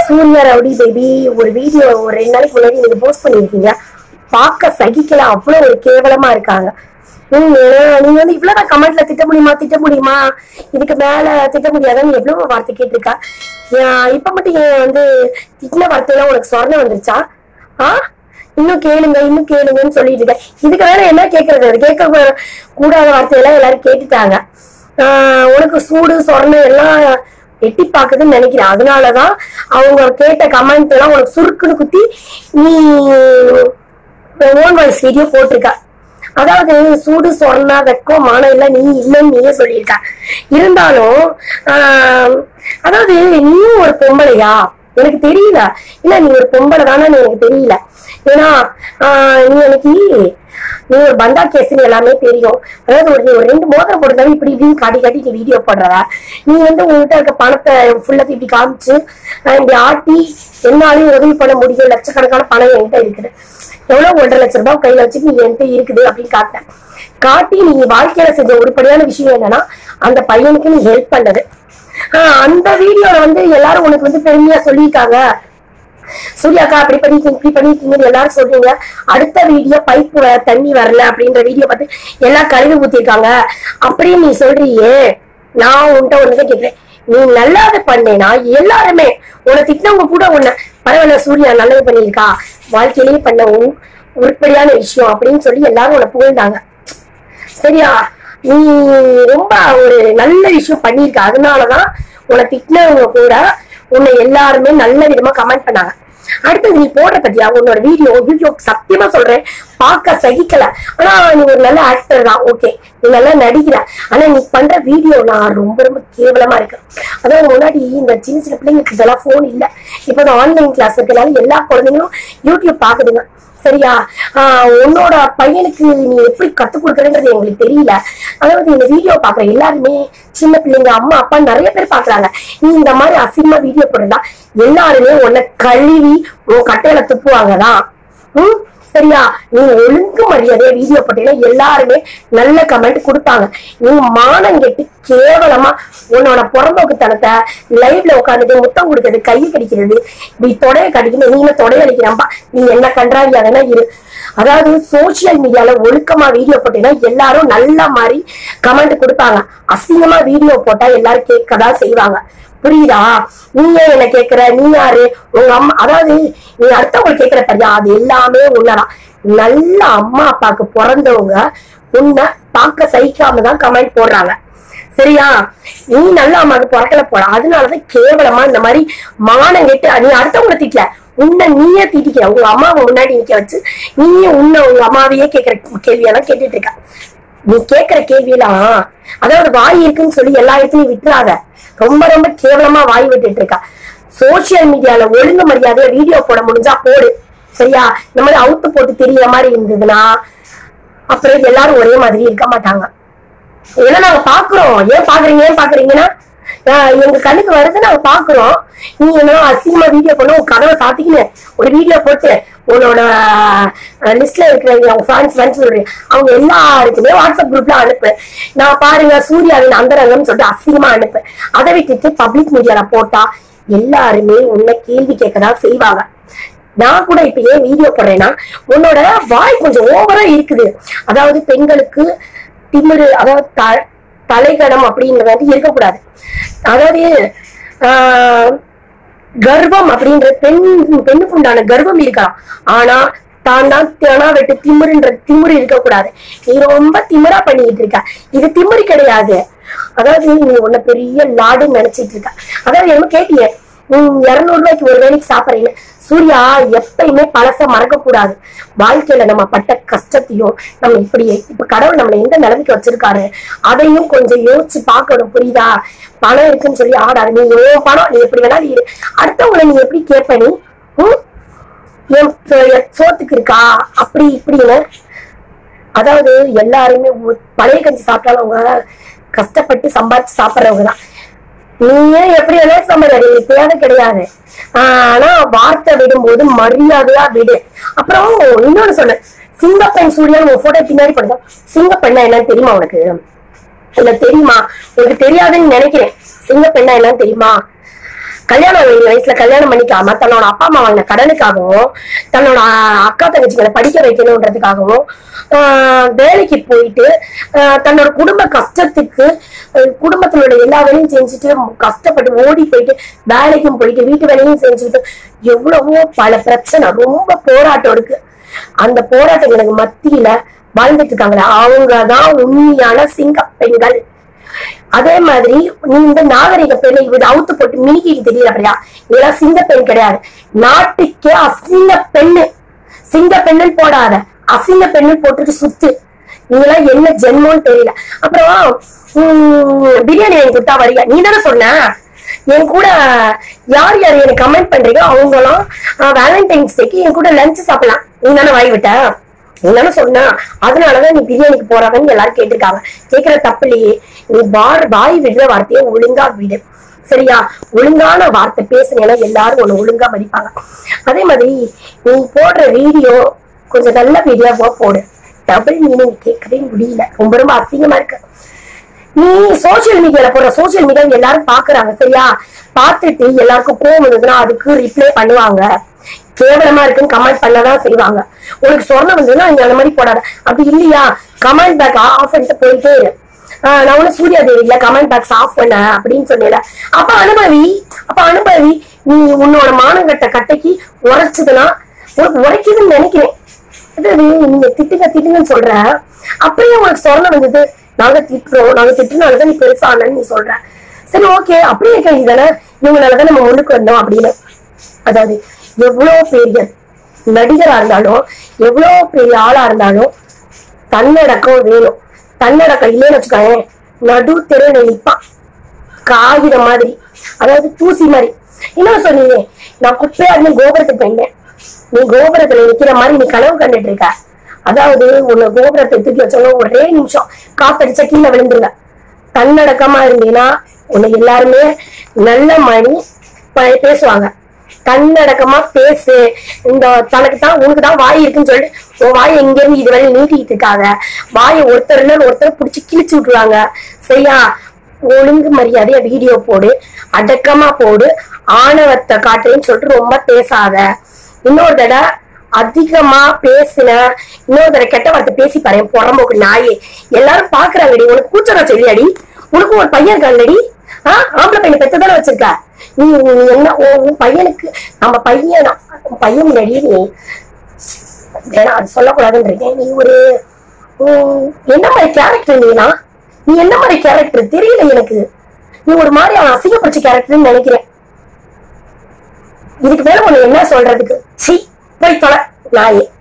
Surya rowdy baby ஒரு video ஒரு ரெண்டு நாளைக்கு முன்னாடி நீங்க போஸ்ட் பண்ணிருக்கீங்க பார்க்க சகிக்கல அவ்வளவு ஒரு கேவலமா இருக்காங்க ஹம், ஏன்னா நீங்க வந்து இவ்வளவுதான் கமெண்ட்ல திட்ட முடியுமா திட்ட முடியுமா இதுக்கு மேல திட்ட முடியாதான்னு எவ்வளவு வார்த்தை கேட்டிருக்கா ஏன் இப்ப மட்டும் ஏன் வந்து திட்டின வார்த்தையெல்லாம் உனக்கு சொரணை வந்துருச்சா ஆ இன்னும் கேளுங்க இன்னும் கேளுங்கன்னு சொல்லிட்டு இருக்கேன் இதுக்கு வேற என்ன கேக்குறது அது கேட்க கூ- கூடாத வார்த்தையெல்லாம் எல்லாரும் கேட்டுட்டாங்க ஆஹ் உனக்கு சூடு சொரணை எல்லாம் எட்டி பாக்குதுன்னு நினைக்கிறேன் அதனாலதான் அவங்க கேட்ட கமெண்ட் எல்லாம் உனக்கு சுருக்குன்னு குத்தி நீ ஓன் வாய்ஸ் வீடியோ போட்டிருக்க அதாவது சூடு சொன்னா வெக்கம் மானம் இல்ல நீ இல்லைன்னு நீயே சொல்லியிருக்க இருந்தாலும் ஆஹ் அதாவது நீயும் ஒரு பொம்பளையா எனக்கு தெரியல இல்ல நீ ஒரு பொம்பளை தானே எனக்கு தெரியல ஏன்னா ஆஹ் நீ எனக்கு நீ ஒரு பந்தா கேஸ்னு எல்லாமே தெரியும் அதாவது ஒரு நீ ஒரு ரெண்டு மோதிரம் போட்டுருந்தாலும் இப்படி இப்படின்னு காட்டி காட்டி நீ வீடியோ போடுறத நீ வந்து உங்ககிட்ட இருக்க பணத்தை ஃபுல்லா இப்படி காமிச்சு ஆஹ் இப்படி ஆட்டி என்னாலையும் உதவி பண்ண முடியும் லட்சக்கணக்கான பணம் என்கிட்ட இருக்குது எவ்வளவு ஒன்றரை லட்சம் ரூபாய் கையில வச்சுட்டு நீ என்கிட்ட இருக்குது அப்படின்னு காட்டினேன் காட்டி நீ வாழ்க்கையில செஞ்ச உருப்படியான விஷயம் என்னன்னா அந்த பையனுக்கு நீ ஹெல்ப் பண்ணது ஆஹ் அந்த வீடியோல வந்து எல்லாரும் உனக்கு வந்து பெருமையா சொல்லியிருக்காங்க சூர்யாக்கா அப்படி பண்ணிருக்கீங்க இப்படி பண்ணிருக்கீங்கன்னு எல்லாரும் சொல்றீங்க அடுத்த வீடியோ பைப் தண்ணி வரல அப்படின்ற வீடியோ பார்த்து எல்லாம் கழுவி ஊத்திருக்காங்க அப்படின்னு நீ சொல்றியே நான் உன்கிட்ட ஒண்ணுதான் கேக்குறேன் நீ நல்லது பண்ணேனா எல்லாருமே உன்னை திட்டினவங்க கூட உன்னை பரவாயில்ல சூர்யா நல்லது பண்ணியிருக்கா வாழ்க்கையிலேயே பண்ண உ- உருப்படியான விஷயம் அப்படின்னு சொல்லி எல்லாரும் உன்னை புகழ்ந்தாங்க சரியா நீ ரொம்ப ஒரு நல்ல விஷயம் பண்ணிருக்க அதனாலதான் உன்னை திட்டினவங்க கூட உன்னை எல்லாருமே நல்ல விதமா கமெண்ட் பண்ணாங்க அடுத்தது நீ போடுற பத்தியா உன்னோட வீடியோ வீடியோ சத்தியமா சொல்றேன் பார்க்க சகிக்கல ஆனா நீ ஒரு நல்ல ஆக்டர் தான் ஓகே நீ நல்லா நடிக்கிற ஆனா நீ பண்ற வீடியோ நான் ரொம்ப ரொம்ப கேவலமா இருக்கு அதாவது முன்னாடி இந்த சின்ன சின்ன பிள்ளைங்களுக்கு இதெல்லாம் போன் இல்ல இப்ப ஆன்லைன் கிளாஸ் இருக்கனால எல்லா குழந்தைங்களும் யூடியூப் பாக்குதுங்க சரியா ஆஹ் உன்னோட பையனுக்கு நீ எப்படி கத்துக் கொடுக்கறன்றது எங்களுக்கு தெரியல அதாவது இந்த வீடியோ பாக்குற எல்லாருமே சின்ன பிள்ளைங்க அம்மா அப்பா நிறைய பேர் பாக்குறாங்க நீ இந்த மாதிரி அசிங்கமா வீடியோ போடுறா எல்லாருமே உன்னை கழுவி உன் கட்டையில துப்புவாங்கதான் ம் சரியா நீ ஒழுங்கு மரியாதையா வீடியோ போட்டீங்கன்னா எல்லாருமே நல்ல கமெண்ட் கொடுப்பாங்க நீ மானம் கெட்டு கேவலமா உன்னோட புறம்போக்குத்தனத்தை லைவ்ல உட்காந்துட்டு முத்தம் கொடுக்கறது கையை கடிக்கிறது இப்படி தொடைய கடிக்கணும் நீங்க தொடைய அடிக்கிறாம்பா நீ என்ன கன்றாவி அதெல்லாம் இரு அதாவது சோசியல் மீடியால ஒழுக்கமா வீடியோ போட்டீங்கன்னா எல்லாரும் நல்ல மாதிரி கமெண்ட் கொடுப்பாங்க அசிங்கமா வீடியோ போட்டா எல்லாரும் கேட்கதான் செய்வாங்க புரியுதா நீ ஏன் என்ன கேக்குற நீ யாரு உங்க அம்மா அதாவது நீ அடுத்தவங்க கேக்குற பரியா அது எல்லாமே உன்னதான் நல்ல அம்மா அப்பாக்கு பிறந்தவங்க உன்னை பார்க்க சகிக்காம தான் கமெண்ட் போடுறாங்க சரியா நீ நல்ல அம்மாவுக்கு பிறக்கல போட அதனாலதான் கேவலமா இந்த மாதிரி மானம் கெட்டு நீ அடுத்தவங்களை திட்டல உன்னை நீயே திட்டிக்கிற உங்க அம்மாவை முன்னாடி நிக்க வச்சு நீயே உன்னை உங்க அம்மாவையே கேக்குற கேள்வியெல்லாம் கேட்டுட்டு இருக்க நீ கேக்குற கேள்வியெல்லாம் அதாவது வாய் இருக்குன்னு சொல்லி எல்லா இடத்துலயும் விட்டுறாத ரொம்ப ரொம்ப கேவலமா வாய் விட்டுட்டு இருக்கா சோசியல் மீடியால ஒழுங்கு மரியாதையா வீடியோ போட முடிஞ்சா போடு சரியா இந்த மாதிரி அவுத்து போட்டு தெரியற மாதிரி இருந்ததுன்னா அப்புறம் எல்லாரும் ஒரே மாதிரி இருக்க மாட்டாங்க ஏன்னா நாங்க பாக்குறோம் ஏன் பாக்குறீங்க ஏன் பாக்குறீங்கன்னா ஆஹ் எங்க கண்ணுக்கு வருது நாங்க பாக்குறோம் நீ என்ன அசிங்கமா வீடியோ பண்ண உன் கதவை சாத்திக்கின்னு ஒரு வீடியோ போட்டு உன்னோட லிஸ்ட்ல இருக்கிறவங்க அவங்க ஃபேன்ஸ் ஃபேன்ஸ் சொல்றீங்க அவங்க எல்லாருக்குமே வாட்ஸ்அப் குரூப்ல அனுப்பு நான் பாருங்க சூர்யாவின் அந்தரங்கம்னு சொல்லிட்டு அசிங்கமா அனுப்பு அதை விட்டுட்டு பப்ளிக் மீடியால போட்டா எல்லாருமே உன்னை கேள்வி கேட்கதான் செய்வாங்க நான் கூட இப்ப ஏன் வீடியோ போடுறேன்னா உன்னோட வாய் கொஞ்சம் ஓவரா இருக்குது அதாவது பெண்களுக்கு திமிரு அதாவது த- தலைகணம் அப்படின்றது வந்து இருக்கக்கூடாது அதாவது ஆஹ், கர்வம் அப்படின்ற பெண் பெண்ணுக்கு உண்டான கர்வம் இருக்கலாம் ஆனா தான் தான் தினா வெட்டு திமிருன்ற திமிரு இருக்கக்கூடாது நீ ரொம்ப திமிரா பண்ணிட்டு இருக்க இது திமிரு கிடையாது அதாவது நீ உன்ன பெரிய லாடுன்னு நினைச்சிட்டு இருக்க அதாவது என்ன கேட்டியே நீ இருநூறு ரூபாய்க்கு ஒரு வேலைக்கு சாப்பிடுறீங்க சூர்யா எப்பயுமே பழச மறக்க கூடாது வாழ்க்கையில நம்ம பட்ட கஷ்டத்தையும் நம்ம இப்படி இப்ப கடவுள் நம்மளை எந்த நிலைமைக்கு வச்சிருக்காரு அதையும் கொஞ்சம் யோசிச்சு பார்க்கணும் புரியுதா பணம் இருக்குன்னு சொல்லி ஆடாது நீ உன் பணம் நீ எப்படி வேணாலும் இரு அடுத்தவங்களை நீ எப்படி கேட்ப நீ ம்? என் சோ- என் சோத்துக்கு இருக்கா அப்படி இப்படின்னு அதாவது எல்லாருமே ஒ- பழைய கஞ்சி சாப்பிட்டாலும் அவங்க கஷ்டப்பட்டு சம்பாதிச்சு சாப்பிடுறவங்க தான் நீயே எப்படி வேணாலும் சம்பாதி தேவை கிடையாது ஆஹ் ஆனா வார்த்தை விடும்போது மரியாதையா விடு அப்புறம் இன்னொன்னு சொன்னேன் சிங்கப்பெண் சூரியன் உன் போட்டோ பின்னாடி பண்ணுங்க சிங்கப்பெண்ணா என்னன்னு தெரியுமா உனக்கு இல்ல தெரியுமா உனக்கு தெரியாதுன்னு நினைக்கிறேன் சிங்கப்பெண்ணா என்னன்னு தெரியுமா கல்யாணம் வயசுல கல்யாணம் பண்ணிக்காம தன்னோட அப்பா அம்மா வாங்கின கடனுக்காகவும் தன்னோட அ- அக்கா தங்கச்சிகளை படிக்க வைக்கணுன்றதுக்காகவும் ஆஹ் வேலைக்கு போயிட்டு ஆஹ் தன்னோட குடும்ப கஷ்டத்துக்கு அஹ் குடும்பத்தினோட எல்லா வேலையும் செஞ்சுட்டு கஷ்டப்பட்டு ஓடி போயிட்டு வேலைக்கும் போயிட்டு வீட்டு வேலையும் செஞ்சுட்டு எவ்வளவோ பல பிரச்சனை ரொம்ப போராட்டம் இருக்கு அந்த போராட்டங்களுக்கு மத்தியில வாழ்ந்துட்டு இருக்காங்களே அவங்கதான் உண்மையான சிங்க பெண்கள் அதே மாதிரி நீ இந்த நாகரிக பெண்ணை இது அவுத்து போட்டு மினிக்கிட்டு தெரியல அப்படியா இதெல்லாம் சிங்க பெண் கிடையாது நாட்டுக்கே அசிங்க பெண்ணு சிங்க பெண்ணுன்னு போடாத அசிங்க பெண்ணு போட்டுட்டு சுத்து நீங்களாம் என்ன ஜென்மம்னு தெரியல அப்புறம் உம், பிரியாணி வாங்கி கொடுத்தா வரியா நீ தானே சொன்ன என் கூட யார் யார் எனக்கு கமெண்ட் பண்றீங்க அவங்களும் வேலண்டைன்ஸ் டேக்கு என் கூட லஞ்ச் சாப்பிடலாம் நீ தானே வாங்கி விட்ட நீ தானே சொன்ன அதனாலதான் நீ பிரியாணிக்கு போறாங்கன்னு எல்லாரும் கேட்டிருக்காங்க கேட்கிற தப்பு இல்லையே நீ வார் வாய் விடுற வார்த்தையை ஒழுங்கா விடு சரியா ஒழுங்கான வார்த்தை பேசுனீங்கன்னா எல்லாரும் உன்னை ஒழுங்கா மதிப்பாங்க அதே மாதிரி நீ போடுற வீடியோ கொஞ்சம் நல்ல வீடியோவா போடு டபுள் மீனிங் கேட்கவே முடியல ரொம்ப ரொம்ப அசிங்கமா இருக்கு நீ சோசியல் மீடியால போடுற சோசியல் மீடியா எல்லாரும் பாக்குறாங்க சரியா பார்த்துட்டு எல்லாருக்கும் கோவம் இருந்ததுன்னா அதுக்கு ரிப்ளை பண்ணுவாங்க கேவலமா இருக்குன்னு கமெண்ட் பண்ணதான் செய்வாங்க உனக்கு சொர்ணம் வந்ததுன்னா நீ அந்த மாதிரி போடாத அப்படி இல்லையா கமெண்ட் பேக் ஆஃப் பண்ணிட்டு போயிட்டே இரு ஆஹ் நான் ஒண்ணு சூர்யா தேவி இல்ல கமெண்ட் பாக்ஸ் ஆஃப் பண்ண அப்படின்னு சொன்னேன் அப்ப அனுபவி அப்ப அனுபவி நீ உன்னோட மானங்கட்ட கட்டைக்கு உரைச்சதுன்னா உனக்கு உரைக்குதுன்னு நினைக்கிறேன் அதாவது நீங்க திட்டுங்க திட்டுங்கன்னு சொல்ற அப்படியே உனக்கு சொல்ல வந்தது நாங்க திட்டுறோம் நாங்க திட்டுனாலதான் நீ பெருசானன்னு நீ சொல்ற சரி ஓகே அப்படியே கேள்வி தானே இவங்களாலதான் நம்ம முன்னுக்கு வந்தோம் அப்படின்னு அதாவது எவ்வளவு பெரிய நடிகரா இருந்தாலும் எவ்வளவு பெரிய ஆளா இருந்தாலும் தன்னடக்கம் வேணும் தன்னடக்கம் இல்லைன்னு வச்சுக்கோங்க நடு தெருவில் நிப்பான் காகிதம் மாதிரி அதாவது தூசி மாதிரி என்ன சொன்னீங்க நான் குப்பையா இருந்து கோபுரத்துக்கு போயிருந்தேன் நீ கோபுரத்துல நிக்கிற மாதிரி நீ கனவு கண்டுட்டு இருக்க அதாவது உன்னை கோபுரத்தை தூக்கி வச்சவங்க ஒரே நிமிஷம் காத்தடிச்சா கீழே விழுந்துருங்க தன்னடக்கமா இருந்தீங்கன்னா உன்னை எல்லாருமே நல்ல மணி ப- பேசுவாங்க தன்னடக்கமா பேசு இந்த தனக்கு தான் உனக்கு தான் வாய் இருக்குன்னு சொல்லிட்டு உன் வாயை எங்க இருந்து இதுவரை நீட்டிட்டு இருக்காங்க வாயை ஒருத்தர் இல்ல ஒருத்தர் புடிச்சு கிழிச்சு விட்டுருவாங்க சரியா ஒழுங்கு மரியாதையா வீடியோ போடு அடக்கமா போடு ஆணவத்தை காட்டுறேன்னு சொல்லிட்டு ரொம்ப பேசாத இன்னொரு தடவை அதிகமா பேசின இன்னொரு தடவை கெட்ட வார்த்தை பேசி பாரு புறம்போக்கு நாயே எல்லாரும் பாக்குறாங்கடி உனக்கு கூச்சம் சொல்லியாடி உனக்கு ஒரு பையன் இருக்கான்லடி ஆஹ் ஆம்பளை பையனை பெத்ததானே வச்சிருக்க நீ நீ என்ன உன் உன் பையனுக்கு நம்ம பையன் உன் பையன் முன்னாடி நீ வேணாம் அது சொல்லக்கூடாதுன்னு இருக்கேன் நீ ஒரு உம், என்ன மாதிரி கேரக்டர் நீனா நீ என்ன மாதிரி கேரக்டர் தெரியல எனக்கு நீ ஒரு மாதிரி அவன் அசிங்கப்படுச்ச கேரக்டர்னு நினைக்கிறேன் இதுக்கு மேல உன்னை என்ன சொல்றதுக்கு சி போய் தொலை நாயே